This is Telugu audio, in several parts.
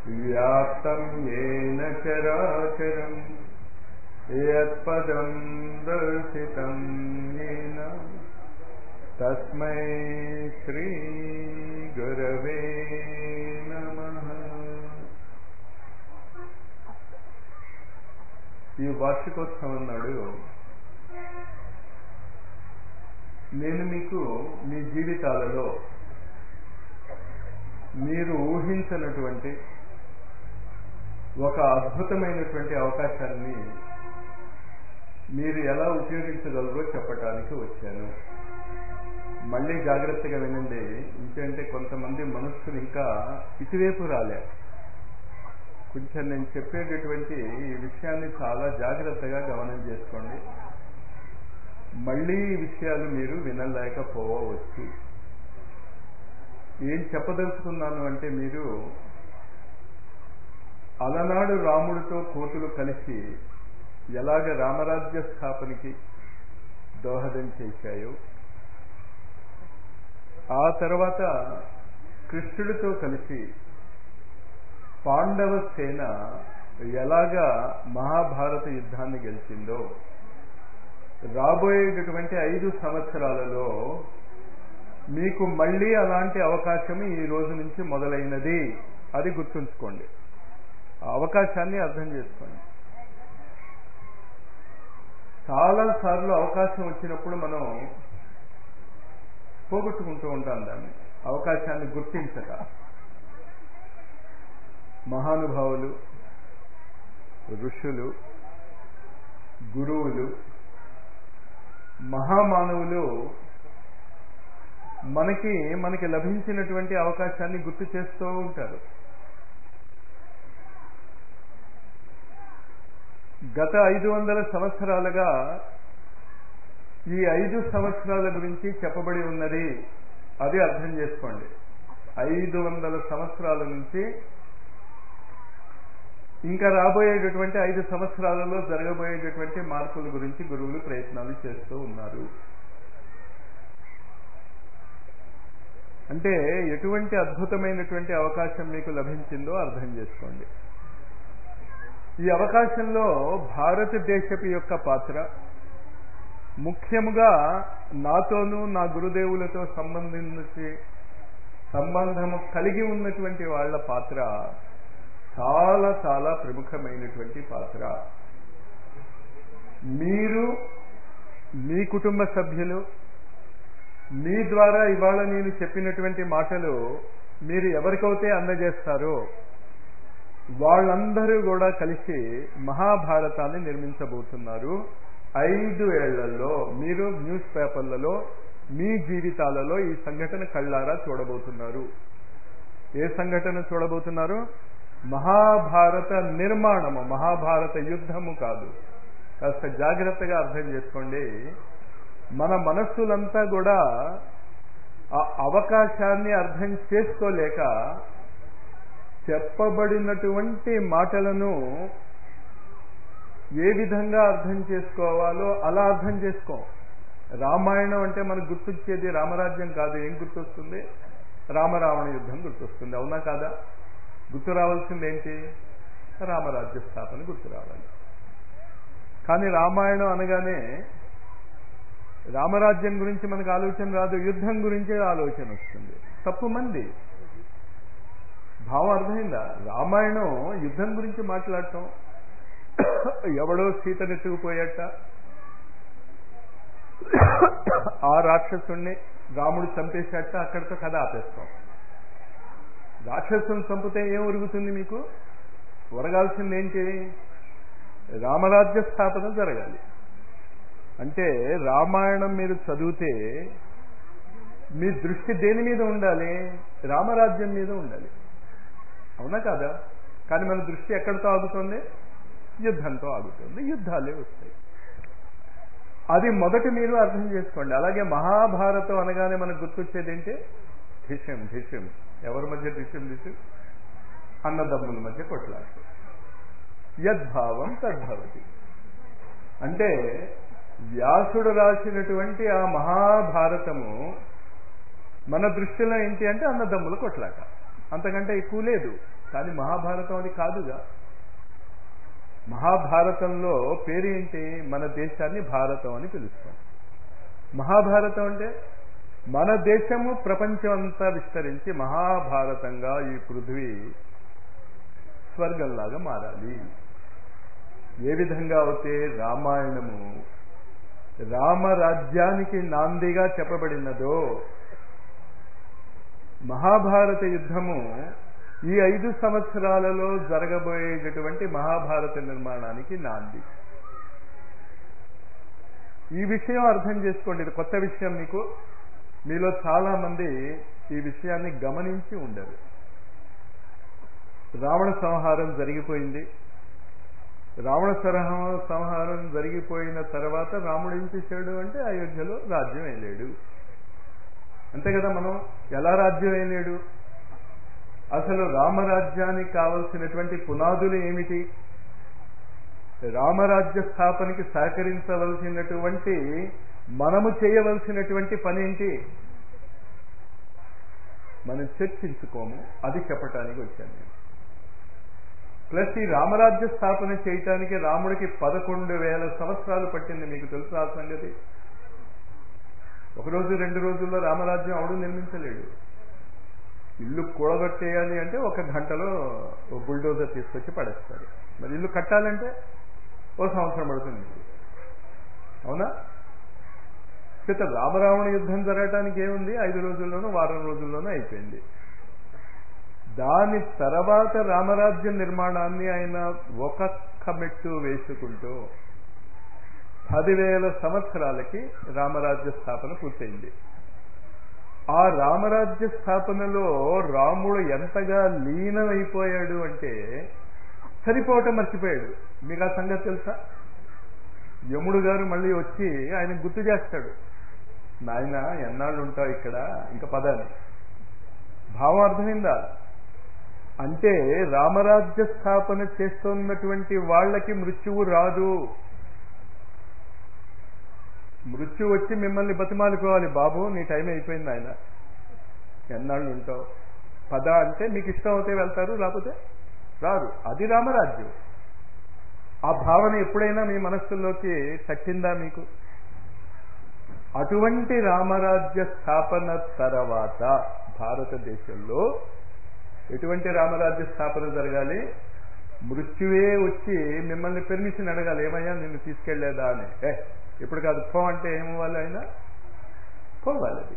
व्याप्तं येन चराचरम् यत्पदं दर्शितं येन तस्मै श्रीगुरवे नमः ఈ వార్షికోత్సవం నాడు నేను మీకు మీ జీవితాలలో మీరు ఊహించినటువంటి ఒక అద్భుతమైనటువంటి అవకాశాన్ని మీరు ఎలా ఉపయోగించగలరో చెప్పటానికి వచ్చాను మళ్ళీ జాగ్రత్తగా వినండి ఇంకంటే కొంతమంది మనస్సులు ఇంకా ఇటువైపు రాలే కొంచెం నేను చెప్పేటటువంటి ఈ విషయాన్ని చాలా జాగ్రత్తగా గమనం చేసుకోండి మళ్ళీ ఈ విషయాలు మీరు వినలేకపోవచ్చు ఏం చెప్పదలుచుకున్నాను అంటే మీరు అలనాడు రాముడితో కోతులు కలిసి ఎలాగ రామరాజ్య స్థాపనకి దోహదం చేశాయో ఆ తర్వాత కృష్ణుడితో కలిసి పాండవ సేన ఎలాగా మహాభారత యుద్ధాన్ని గెలిచిందో రాబోయేటటువంటి ఐదు సంవత్సరాలలో మీకు మళ్ళీ అలాంటి అవకాశం ఈ రోజు నుంచి మొదలైనది అది గుర్తుంచుకోండి ఆ అవకాశాన్ని అర్థం చేసుకోండి చాలా సార్లు అవకాశం వచ్చినప్పుడు మనం పోగొట్టుకుంటూ ఉంటాం దాన్ని అవకాశాన్ని గుర్తించక మహానుభావులు ఋషులు గురువులు మహామానవులు మనకి మనకి లభించినటువంటి అవకాశాన్ని గుర్తు చేస్తూ ఉంటారు గత ఐదు వందల సంవత్సరాలుగా ఈ ఐదు సంవత్సరాల గురించి చెప్పబడి ఉన్నది అది అర్థం చేసుకోండి ఐదు వందల సంవత్సరాల నుంచి ఇంకా రాబోయేటటువంటి ఐదు సంవత్సరాలలో జరగబోయేటటువంటి మార్పుల గురించి గురువులు ప్రయత్నాలు చేస్తూ ఉన్నారు అంటే ఎటువంటి అద్భుతమైనటువంటి అవకాశం మీకు లభించిందో అర్థం చేసుకోండి ఈ అవకాశంలో భారతదేశపు యొక్క పాత్ర ముఖ్యముగా నాతోనూ నా గురుదేవులతో సంబంధించి సంబంధము కలిగి ఉన్నటువంటి వాళ్ళ పాత్ర చాలా చాలా ప్రముఖమైనటువంటి పాత్ర మీరు మీ కుటుంబ సభ్యులు మీ ద్వారా ఇవాళ నేను చెప్పినటువంటి మాటలు మీరు ఎవరికైతే అందజేస్తారో వాళ్ళందరూ కూడా కలిసి మహాభారతాన్ని నిర్మించబోతున్నారు ఐదు ఏళ్లలో మీరు న్యూస్ పేపర్లలో మీ జీవితాలలో ఈ సంఘటన కళ్ళారా చూడబోతున్నారు ఏ సంఘటన చూడబోతున్నారు మహాభారత నిర్మాణము మహాభారత యుద్ధము కాదు కాస్త జాగ్రత్తగా అర్థం చేసుకోండి మన మనస్సులంతా కూడా ఆ అవకాశాన్ని అర్థం చేసుకోలేక చెప్పబడినటువంటి మాటలను ఏ విధంగా అర్థం చేసుకోవాలో అలా అర్థం చేసుకో రామాయణం అంటే మనకు గుర్తొచ్చేది రామరాజ్యం కాదు ఏం గుర్తొస్తుంది రామరావణ యుద్ధం గుర్తొస్తుంది అవునా కాదా గుర్తు రావాల్సింది ఏంటి రామరాజ్య స్థాపన గుర్తు రావాలి కానీ రామాయణం అనగానే రామరాజ్యం గురించి మనకు ఆలోచన రాదు యుద్ధం గురించే ఆలోచన వస్తుంది తప్పు మంది భావం అర్థమైందా రామాయణం యుద్ధం గురించి మాట్లాడటం ఎవడో సీతనెత్తుకుపోయాట ఆ రాక్షసుణ్ణి రాముడు చంపేశాట అక్కడితో కథ ఆపేస్తాం రాక్షసుని చంపితే ఏం ఒరుగుతుంది మీకు ఒరగాల్సింది ఏంటి రామరాజ్య స్థాపన జరగాలి అంటే రామాయణం మీరు చదివితే మీ దృష్టి దేని మీద ఉండాలి రామరాజ్యం మీద ఉండాలి అవునా కాదా కానీ మన దృష్టి ఎక్కడితో ఆగుతుంది యుద్ధంతో ఆగుతుంది యుద్ధాలే వస్తాయి అది మొదట మీరు అర్థం చేసుకోండి అలాగే మహాభారతం అనగానే మనకు గుర్తొచ్చేది ఏంటి ధిష్యం ధిష్యం ఎవరి మధ్య ధిష్యం ధిష్యం అన్నదమ్ముల మధ్య కొట్లాట యద్భావం తద్భవతి అంటే వ్యాసుడు రాసినటువంటి ఆ మహాభారతము మన దృష్టిలో ఏంటి అంటే అన్నదమ్ముల కొట్లాట అంతకంటే ఎక్కువ లేదు కానీ మహాభారతం అది కాదుగా మహాభారతంలో పేరేంటి మన దేశాన్ని భారతం అని పిలుస్తాం మహాభారతం అంటే మన దేశము ప్రపంచం అంతా విస్తరించి మహాభారతంగా ఈ పృథ్వీ స్వర్గంలాగా మారాలి ఏ విధంగా అయితే రామాయణము రామరాజ్యానికి నాందిగా చెప్పబడినదో మహాభారత యుద్ధము ఈ ఐదు సంవత్సరాలలో జరగబోయేటటువంటి మహాభారత నిర్మాణానికి నాంది ఈ విషయం అర్థం చేసుకోండి ఇది కొత్త విషయం మీకు మీలో చాలా మంది ఈ విషయాన్ని గమనించి ఉండరు రావణ సంహారం జరిగిపోయింది రావణ సరహం సంహారం జరిగిపోయిన తర్వాత రాముడు ఏం చేశాడు అంటే అయోధ్యలో రాజ్యం వేయలేడు అంతే కదా మనం ఎలా రాజ్యం వేయలేడు అసలు రామరాజ్యానికి కావలసినటువంటి పునాదులు ఏమిటి రామరాజ్య స్థాపనకి సహకరించవలసినటువంటి మనము చేయవలసినటువంటి పనేంటి మనం చర్చించుకోము అది చెప్పటానికి వచ్చాను నేను ప్లస్ ఈ రామరాజ్య స్థాపన చేయటానికి రాముడికి పదకొండు వేల సంవత్సరాలు పట్టింది మీకు తెలుసు ఆ సంగతి ఒక రోజు రెండు రోజుల్లో రామరాజ్యం అవడు నిర్మించలేడు ఇల్లు కూడగొట్టేయాలి అంటే ఒక గంటలో ఓ బుల్డోజర్ తీసుకొచ్చి పడేస్తారు మరి ఇల్లు కట్టాలంటే ఓ సంవత్సరం పడుతుంది మీకు అవునా చేత రామరావణ యుద్ధం జరగటానికి ఏముంది ఐదు రోజుల్లోనూ వారం రోజుల్లోనూ అయిపోయింది దాని తర్వాత రామరాజ్య నిర్మాణాన్ని ఆయన ఒక్కొక్క మెట్టు వేసుకుంటూ పదివేల సంవత్సరాలకి రామరాజ్య స్థాపన పూర్తయింది ఆ రామరాజ్య స్థాపనలో రాముడు ఎంతగా లీనమైపోయాడు అంటే సరిపోవటం మర్చిపోయాడు మీకు ఆ సంగతి తెలుసా యముడు గారు మళ్ళీ వచ్చి ఆయన గుర్తు చేస్తాడు నాయన ఎన్నాళ్ళు ఉంటావు ఇక్కడ ఇంకా పదాన్ని భావం అర్థమైందా అంటే రామరాజ్య స్థాపన చేస్తున్నటువంటి వాళ్ళకి మృత్యువు రాదు మృత్యు వచ్చి మిమ్మల్ని బతిమాలుకోవాలి బాబు నీ టైం అయిపోయింది ఆయన ఎన్నాళ్ళు ఉంటావు పద అంటే మీకు ఇష్టం అవుతే వెళ్తారు లేకపోతే రారు అది రామరాజ్యం ఆ భావన ఎప్పుడైనా మీ మనస్సులోకి తట్టిందా మీకు అటువంటి రామరాజ్య స్థాపన తర్వాత భారతదేశంలో ఎటువంటి రామరాజ్య స్థాపన జరగాలి మృత్యువే వచ్చి మిమ్మల్ని పెర్మిషన్ అడగాలి ఏమయ్యా నిన్ను తీసుకెళ్లేదా అని ఏ ఇప్పుడు కాదు పో అంటే ఏమవ్వాలి ఆయన పోవాలి అది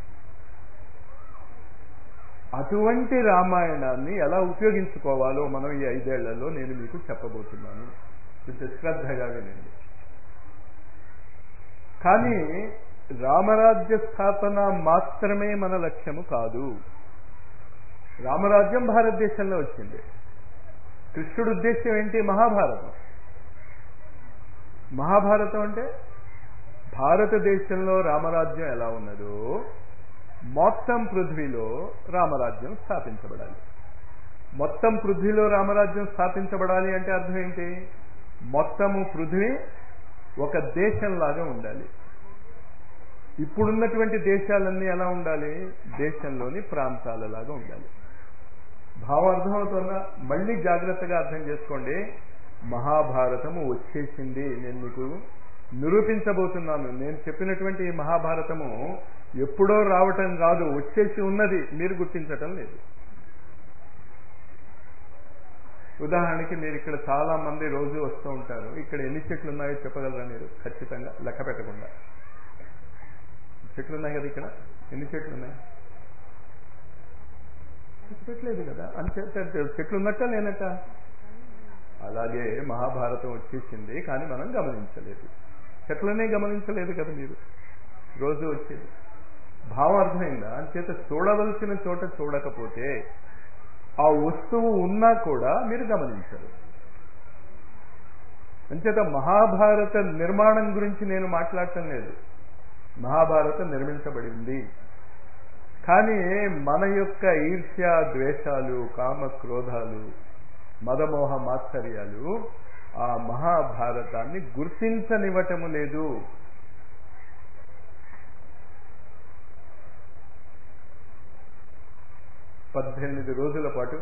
అటువంటి రామాయణాన్ని ఎలా ఉపయోగించుకోవాలో మనం ఈ ఐదేళ్లలో నేను మీకు చెప్పబోతున్నాను కొంచెం శ్రద్ధగా వినండి కానీ రామరాజ్య స్థాపన మాత్రమే మన లక్ష్యము కాదు రామరాజ్యం భారతదేశంలో వచ్చింది కృష్ణుడు ఉద్దేశ్యం ఏంటి మహాభారతం మహాభారతం అంటే భారతదేశంలో రామరాజ్యం ఎలా ఉన్నదో మొత్తం పృథ్వీలో రామరాజ్యం స్థాపించబడాలి మొత్తం పృథ్వీలో రామరాజ్యం స్థాపించబడాలి అంటే అర్థం ఏంటి మొత్తము పృథ్వీ ఒక దేశంలాగా ఉండాలి ఇప్పుడున్నటువంటి దేశాలన్నీ ఎలా ఉండాలి దేశంలోని ప్రాంతాలలాగా ఉండాలి భావం అర్థమవుతుందా మళ్ళీ జాగ్రత్తగా అర్థం చేసుకోండి మహాభారతము వచ్చేసింది నేను మీకు నిరూపించబోతున్నాను నేను చెప్పినటువంటి ఈ మహాభారతము ఎప్పుడో రావటం కాదు వచ్చేసి ఉన్నది మీరు గుర్తించటం లేదు ఉదాహరణకి మీరు ఇక్కడ చాలా మంది రోజు వస్తూ ఉంటారు ఇక్కడ ఎన్ని చెట్లు ఉన్నాయో చెప్పగలరా మీరు ఖచ్చితంగా లెక్క పెట్టకుండా చెట్లు ఉన్నాయి కదా ఇక్కడ ఎన్ని చెట్లు ఉన్నాయి పెట్టలేదు కదా అంచేత చెట్లు ఉన్నట్ట లేనట్ట అలాగే మహాభారతం వచ్చేసింది కానీ మనం గమనించలేదు చెట్లనే గమనించలేదు కదా మీరు రోజు వచ్చేది భావం అర్థమైందా అంచేత చూడవలసిన చోట చూడకపోతే ఆ వస్తువు ఉన్నా కూడా మీరు గమనించరు అంచేత మహాభారత నిర్మాణం గురించి నేను మాట్లాడటం లేదు మహాభారతం నిర్మించబడింది కానీ మన యొక్క ఈర్ష్య ద్వేషాలు కామ క్రోధాలు మదమోహ మాత్సర్యాలు ఆ మహాభారతాన్ని గుర్తించనివ్వటము లేదు పద్దెనిమిది రోజుల పాటు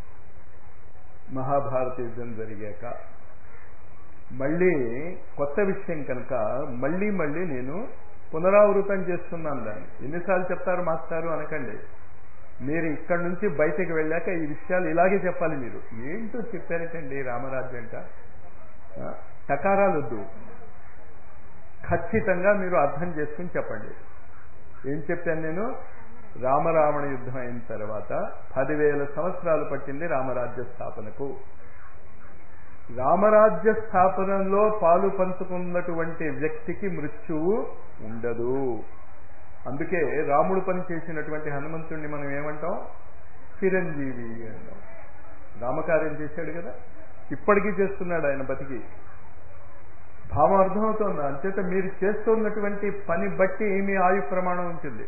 మహాభారత యుద్ధం జరిగాక మళ్ళీ కొత్త విషయం కనుక మళ్ళీ మళ్ళీ నేను పునరావృతం చేస్తున్నాను దాన్ని ఎన్నిసార్లు చెప్తారు మాస్టారు అనకండి మీరు ఇక్కడి నుంచి బయటకు వెళ్ళాక ఈ విషయాలు ఇలాగే చెప్పాలి మీరు ఏంటో చెప్పారటండి రామరాజ్యం అంట ఆ, టకారాలు వద్దు ఖచ్చితంగా మీరు అర్థం చేసుకుని చెప్పండి ఏం చెప్పాను నేను రామరావణ యుద్ధం అయిన తర్వాత పదివేల సంవత్సరాలు పట్టింది రామరాజ్య స్థాపనకు రామరాజ్య స్థాపనలో పాలు పంచుకున్నటువంటి వ్యక్తికి మృత్యువు ఉండదు అందుకే రాముడు పని చేసినటువంటి హనుమంతుడిని మనం ఏమంటాం చిరంజీవి అంటాం రామకార్యం చేశాడు కదా ఇప్పటికీ చేస్తున్నాడు ఆయన బతికి భావం అర్థమవుతోంది అంచేత మీరు చేస్తున్నటువంటి పని బట్టి మీ ఆయు ప్రమాణం ఉంటుంది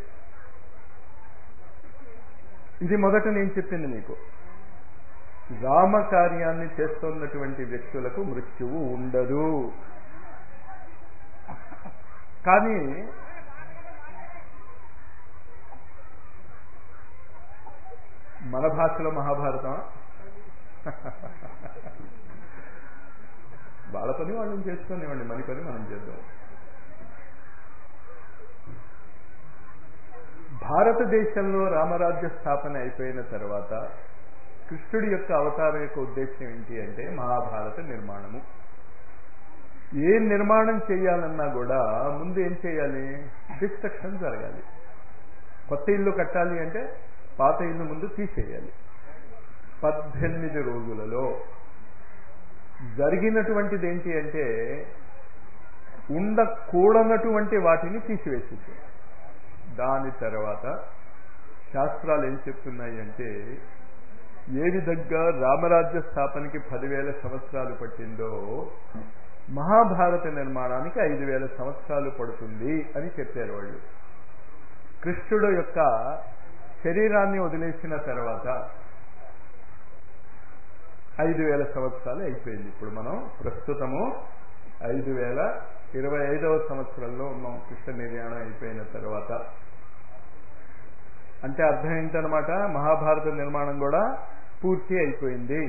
ఇది మొదట నేను చెప్పింది మీకు రామ కార్యాన్ని చేస్తున్నటువంటి వ్యక్తులకు మృత్యువు ఉండదు కానీ మన భాషలో మహాభారతం వాళ్ళ పని వాళ్ళని చేసుకునివ్వండి మన పని మనం చేద్దాం భారతదేశంలో రామరాజ్య స్థాపన అయిపోయిన తర్వాత కృష్ణుడి యొక్క అవతారం యొక్క ఉద్దేశం ఏంటి అంటే మహాభారత నిర్మాణము ఏ నిర్మాణం చేయాలన్నా కూడా ముందు ఏం చేయాలి డిస్ట్రక్షన్ జరగాలి కొత్త ఇల్లు కట్టాలి అంటే పాత ఇల్లు ముందు తీసేయాలి పద్దెనిమిది రోజులలో జరిగినటువంటిది ఏంటి అంటే ఉండకూడనటువంటి వాటిని తీసివేసేసి దాని తర్వాత శాస్త్రాలు ఏం చెప్తున్నాయి అంటే ఏ విధంగా రామరాజ్య స్థాపనకి పదివేల సంవత్సరాలు పట్టిందో మహాభారత నిర్మాణానికి ఐదు వేల సంవత్సరాలు పడుతుంది అని చెప్పారు వాళ్ళు కృష్ణుడు యొక్క శరీరాన్ని వదిలేసిన తర్వాత ఐదు వేల సంవత్సరాలు అయిపోయింది ఇప్పుడు మనం ప్రస్తుతము ఐదు వేల ఇరవై ఐదవ సంవత్సరంలో ఉన్నాం కృష్ణ నిర్యాణం అయిపోయిన తర్వాత అంటే అర్థం ఏంటనమాట మహాభారత నిర్మాణం కూడా పూర్తి అయిపోయింది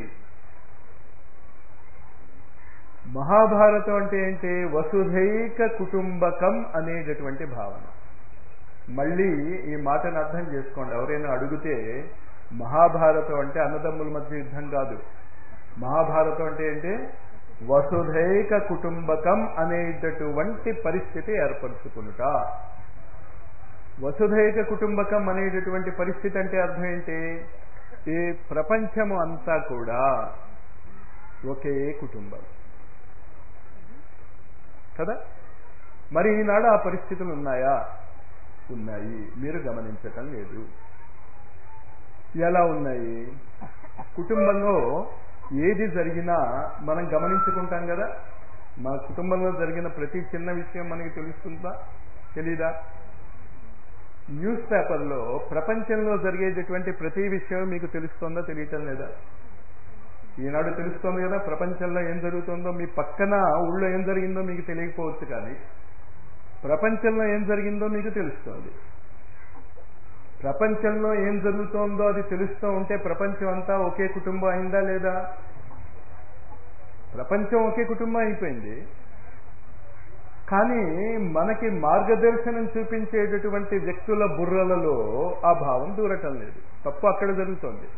మహాభారతం అంటే ఏంటి వసుధైక కుటుంబకం అనేటటువంటి భావన మళ్ళీ ఈ మాటను అర్థం చేసుకోండి ఎవరైనా అడిగితే మహాభారతం అంటే అన్నదమ్ముల మధ్య యుద్ధం కాదు మహాభారతం అంటే ఏంటి వసుధైక కుటుంబకం అనేటటువంటి పరిస్థితి ఏర్పరచుకునుట వసుధైక కుటుంబకం అనేటటువంటి పరిస్థితి అంటే అర్థం ఏంటి ఈ ప్రపంచము అంతా కూడా ఒకే కుటుంబం కదా మరి ఈనాడు ఆ పరిస్థితులు ఉన్నాయా ఉన్నాయి మీరు గమనించటం లేదు ఎలా ఉన్నాయి కుటుంబంలో ఏది జరిగినా మనం గమనించుకుంటాం కదా మన కుటుంబంలో జరిగిన ప్రతి చిన్న విషయం మనకి తెలుస్తుందా తెలీదా న్యూస్ పేపర్లో ప్రపంచంలో జరిగేటటువంటి ప్రతి విషయం మీకు తెలుస్తుందో తెలియటం లేదా ఈనాడు తెలుస్తోంది కదా ప్రపంచంలో ఏం జరుగుతుందో మీ పక్కన ఊళ్ళో ఏం జరిగిందో మీకు తెలియకపోవచ్చు కానీ ప్రపంచంలో ఏం జరిగిందో మీకు తెలుస్తోంది ప్రపంచంలో ఏం జరుగుతోందో అది తెలుస్తూ ఉంటే ప్రపంచం అంతా ఒకే కుటుంబం అయిందా లేదా ప్రపంచం ఒకే కుటుంబం అయిపోయింది కానీ మనకి మార్గదర్శనం చూపించేటటువంటి వ్యక్తుల బుర్రలలో ఆ భావం దూరటం లేదు తప్పు అక్కడ జరుగుతోంది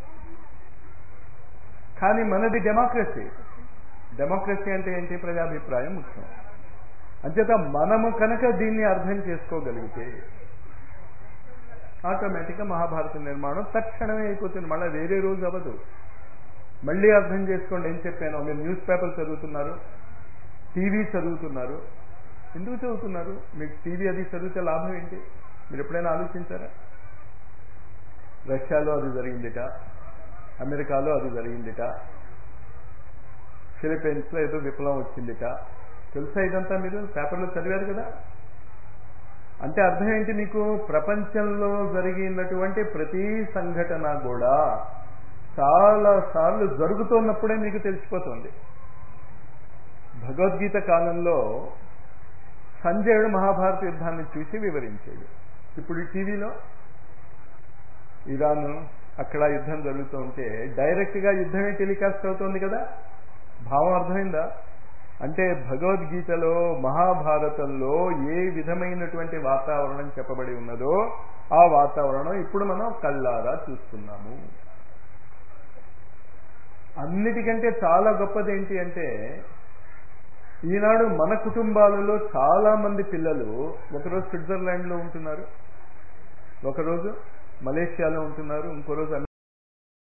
కానీ మనది డెమోక్రసీ డెమోక్రసీ అంటే ఏంటి ప్రజాభిప్రాయం ముఖ్యం అంచేత మనము కనుక దీన్ని అర్థం చేసుకోగలిగితే ఆటోమేటిక్గా మహాభారత నిర్మాణం తక్షణమే అయిపోతుంది మళ్ళీ వేరే రోజు అవ్వదు మళ్ళీ అర్థం చేసుకోండి ఏం చెప్పాను మీరు న్యూస్ పేపర్ చదువుతున్నారు టీవీ చదువుతున్నారు ఎందుకు చదువుతున్నారు మీకు టీవీ అది చదివితే లాభం ఏంటి మీరు ఎప్పుడైనా ఆలోచించారా రష్యాలో అది జరిగిందిట అమెరికాలో అది జరిగిందిట ఫిలిపైన్స్లో ఏదో విప్లవం వచ్చిందిట తెలుసా ఇదంతా మీరు పేపర్లో చదివారు కదా అంటే అర్థం ఏంటి మీకు ప్రపంచంలో జరిగినటువంటి ప్రతి సంఘటన కూడా చాలా సార్లు జరుగుతున్నప్పుడే మీకు తెలిసిపోతుంది భగవద్గీత కాలంలో సంజయుడు మహాభారత యుద్ధాన్ని చూసి వివరించాడు ఇప్పుడు ఈ టీవీలో ఇరాను అక్కడ యుద్ధం జరుగుతూ ఉంటే డైరెక్ట్గా యుద్ధమే టెలికాస్ట్ అవుతోంది కదా భావం అర్థమైందా అంటే భగవద్గీతలో మహాభారతంలో ఏ విధమైనటువంటి వాతావరణం చెప్పబడి ఉన్నదో ఆ వాతావరణం ఇప్పుడు మనం కళ్ళారా చూస్తున్నాము అన్నిటికంటే చాలా గొప్పది ఏంటి అంటే ఈనాడు మన కుటుంబాలలో చాలా మంది పిల్లలు ఒకరోజు స్విట్జర్లాండ్లో ఉంటున్నారు ఒకరోజు మలేషియాలో ఉంటున్నారు ఇంకో రోజు